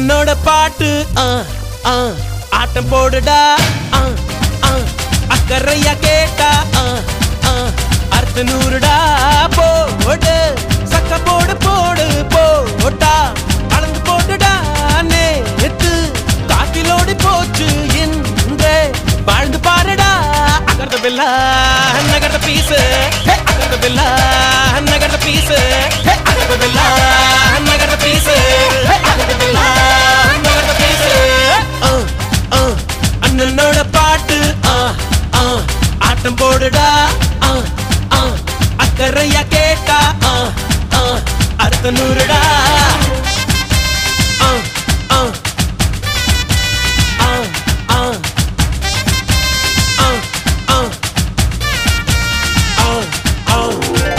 அண்ணனோட பாட்டு ஆ, ஆ, ஆட்டம் போடுடா ஆ, ஆ, அக்கறையா கேட்டா ஆ, ஆ, அர்த்த நூறுடா போடு சக்க போடு போடு போட்டா கலந்து போட்டுடா நேத்து காட்டிலோடி போச்சு இன்றே வாழ்ந்து பாருடா அகர்த பில்லா நகர்த பீசு அகர்த பில்லா நகர்த பீசு அகர்த பில்லா நகர்த பீசு அகர்த பில்லா நகர்த பீசு ஆ, ஆ, அண்ணனோட பாட்டு ஆ, ஆ, ஆட்டம் போடுடா ஆ, ஆ, அக்கறையா கேட்டா ஆ, ஆ, அர்த்த நூறுடா ஆ, ஆ, ஆ, ஆ, ஆ, ஆ, ஆ, ஆ.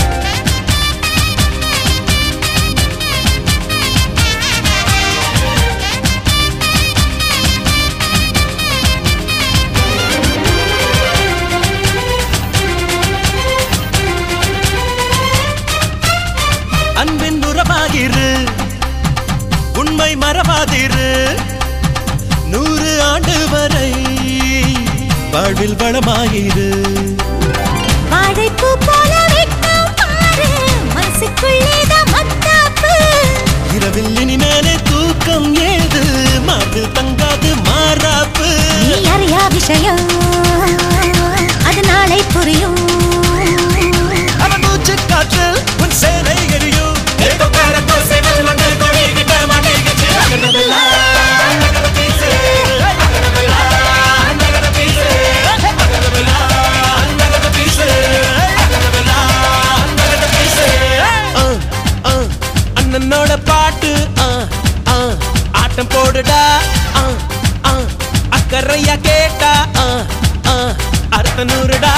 அன்பின் உறவாகிரு உண்மை மறவாதிரு நூறு ஆண்டு வரை வாழ்வில் வளமாயிரு வாழைப்பூ போல வெட்கம் பாரு மனசுக்குள்ளேதான் மத்தாப்பு இரவில் இனிமேலே தூக்கம் ஏது மார்பில் தங்காது மாறாப்பு நீ அறியா விஷயம் அது நாளை புரியும் அவன் மூச்சு காற்றில் உன் சேனை எரியும் ஏகோக்காரத்தோ சேவல் மண்டல் கோழி கிட்ட மாட்டிக்கிச்சு அகரபில்லா, அகரபீசு, அகரபில்லா, அகரபீசு, அகரபில்லா, அகரபீசு, அகரபில்லா, அகரபீசு. ஆ, ஆ, அண்ணனோட பாட்டு ஆ, ஆ, ஆட்டம் போடுடா ஆ, ஆ, அக்கறையா கேட்டா ஆ, ஆ, அர்த்த நூறுடா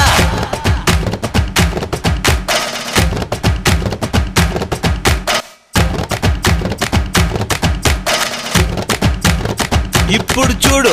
ఇప్పుడు చూడు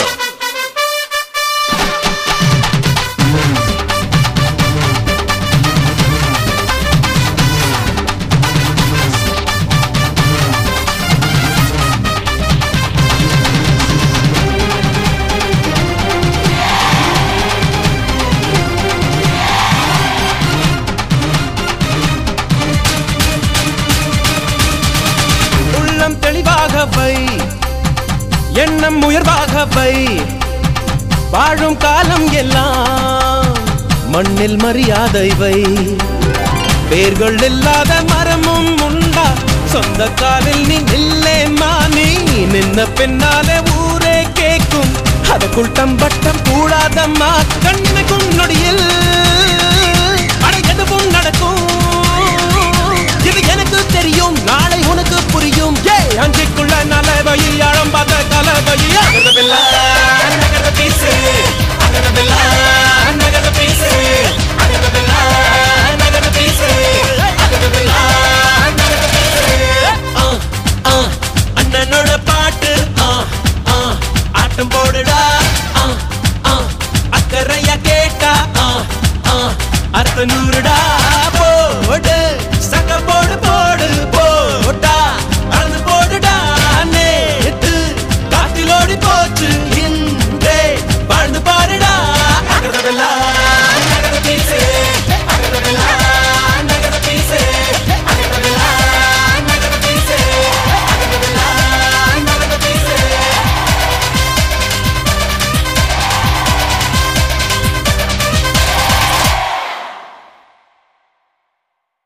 உள்ளம் தெளிவாக வை எண்ணம் உயர்வாக வை வாழும் காலம் எல்லாம் மண்ணில் மரியாதை வை வேர்கள் இல்லாத மரமும் உண்டா சொந்த காலில் நீ நில்லே மானி நின்ன பின்னாலே ஊரே கேக்கும் அதற்குள் தம்பட்டம் கூடாதம்மா கண்ணுக்கும் நொடியில் அட எதுவும் நடக்கும் இது எனக்கு தெரியும் நாளை உனக்கு புரியும் ஏ அஞ்சுக்குள்ள நலவை ஆழம் பார்த்த கலவை அகரவில்ல நகர பீசு அகரவில்ல நகர பீசு அகரவில்ல நகர பீசு அகரவில்ல நகர பீசு ஆ, ஆ, அண்ணனோட பாட்டு ஆ, ஆ, ஆட்டம் போடுடா ஆ, ஆ, அக்கறையா கேட்டா ஆ, ஆ, அர்த்த நூறுடா போ